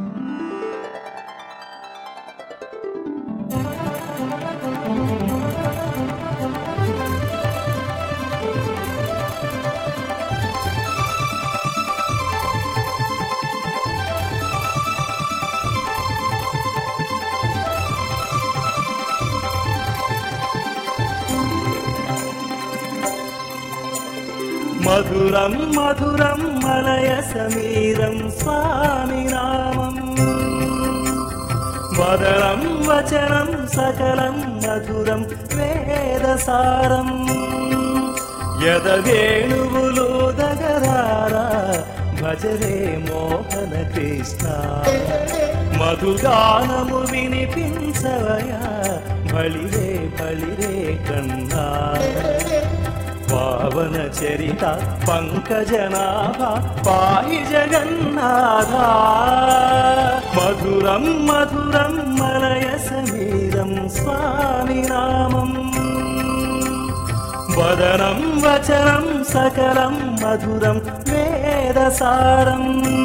మధురం మధురం మలయ సమీరం స్వామి నామం వదనం వచనం సకలం మధురం వేదసారం యద వేణువులు దగరారా భజరే మోహన కృష్ణ మధుగానము వినిపించవయా బళిరే బళిరే కన్నా పావన చరిత పంకజనాభ పాయి జగన్నాథ మధురం మధురం మలయ సమీరం స్వామి నామం వదనం వచనం సకలం మధురం వేదసారం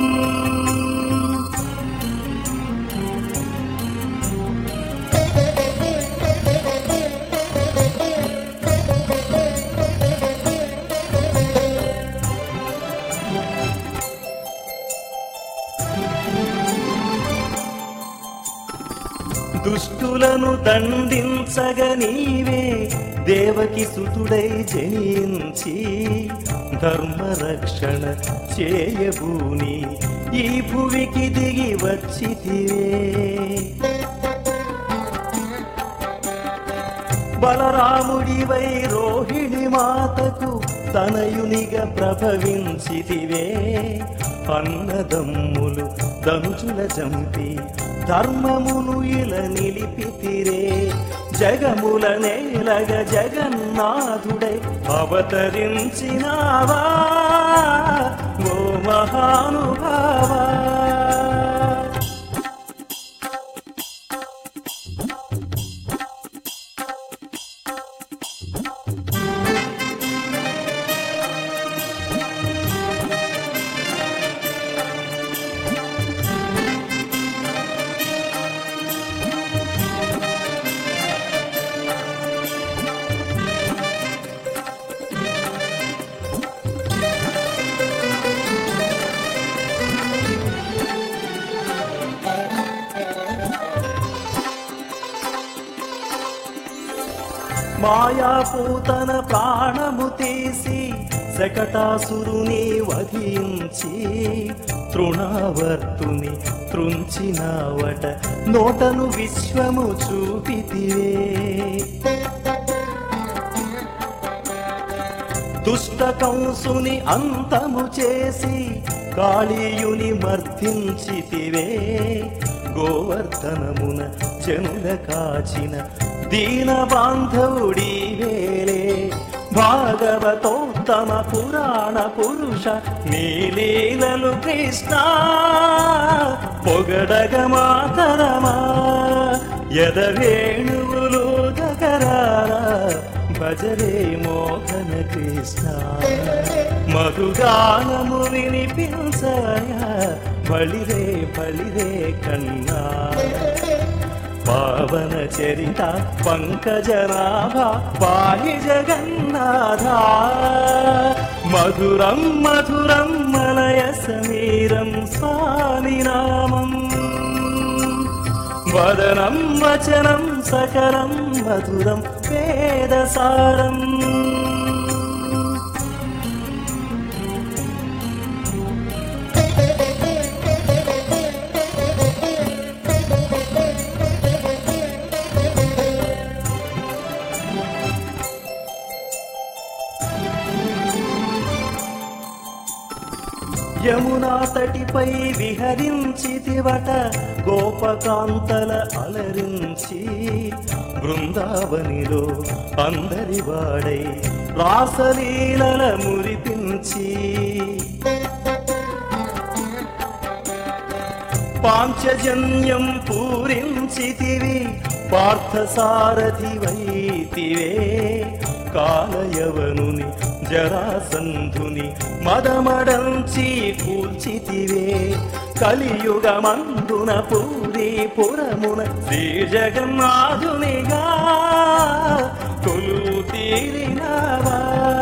దుష్టులను దండించగ నీవే దేవకి సుతుడై జనించి ధర్మరక్షణ చేయబూని ఈ భువికి దిగి వచ్చితివే బలరాముడివై రోహిణి మాతకు తనయునిగా ప్రభవించితివే అన్నదమ్ములు దంచుల చంపి ధర్మమును ఇల నిలిపితిరే జగముల నేలగ జగన్నాథుడై అవతరించినావా ఓ మహానుభావా మాయాపూతన ప్రాణము తీసి శకటాసురుని వధించి తృణావర్తుని త్రుంచినావట నోటను విశ్వము చూపితివే దుష్ట కంసుని అంతము చేసి కాళీయుని మర్దించితివే గోవర్ధనమున జనుల కాచిన దీన బాంధవుడి వేలే భాగవతోత్తమ పురాణ పురుష నీలీలలు కృష్ణ పొగడగ మాతరమా యద వేణువులు దగరారా భజరే మోహన కృష్ణ మధుగానము వినిపించయా బళిరే బళిరే కన్నా పావన చరిత పంకజనాభ పాహి జగన్నాథ మధురం మధురం మలయ సమీరం స్వామి నామం వదనం వచనం సకలం మధురం వేదసారం యమునా తటిపై విహరించితివట గోపకాంతల అలరించి బృందావనిలో అందరి వాడై రాసలీలల మురిపించి పాంచజన్యం పూరించితివి పార్థసారథి వైతివే కాలయవనుని జరాసంధుని మదమడంచి కూల్చితివే కలియుగమందున పూరి పురమున శ్రీ జగన్నాథునిగా కొలువు తీరినవా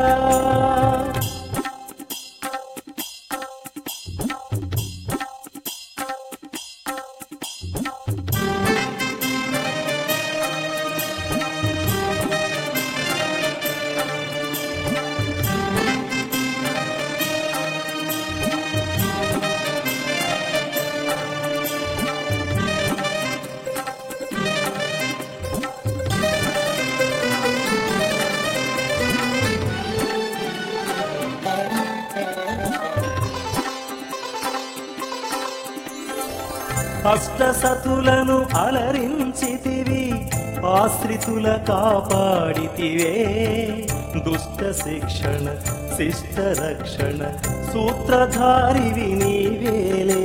అష్టసతులను అలరించితివి ఆశ్రితుల కాపాడితివే దుష్ట శిక్షణ శిష్ట రక్షణ సూత్రధారివి నీవేలే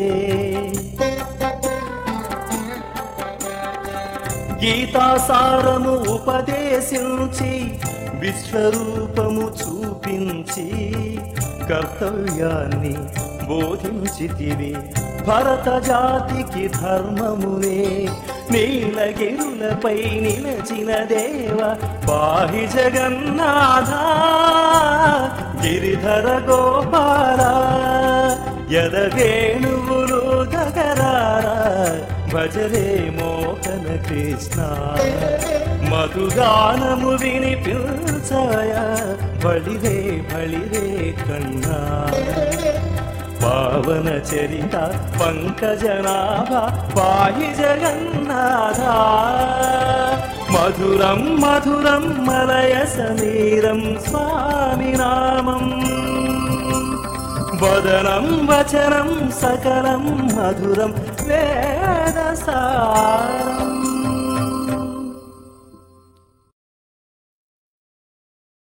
గీతాసారము ఉపదేశించి విశ్వరూపము చూపించి కర్తవ్యాన్ని బోధించితివి భరత జాతికి ధర్మమునే నీలగిరులపై నిలచిన దేవ పాహి జగన్నాథ గిరిధర గోపాల యదవేణువులు గగరారా భజరే మోహన కృష్ణ మధుగానము వినిపించయ బలిరే బలిరే కన్నా పావన చరిత పంకజనాభ పాహి జగన్నాథ మధురం మధురం మలయ సమీరం స్వామి నామం వదనం వచనం సకలం మధురం వేదసారం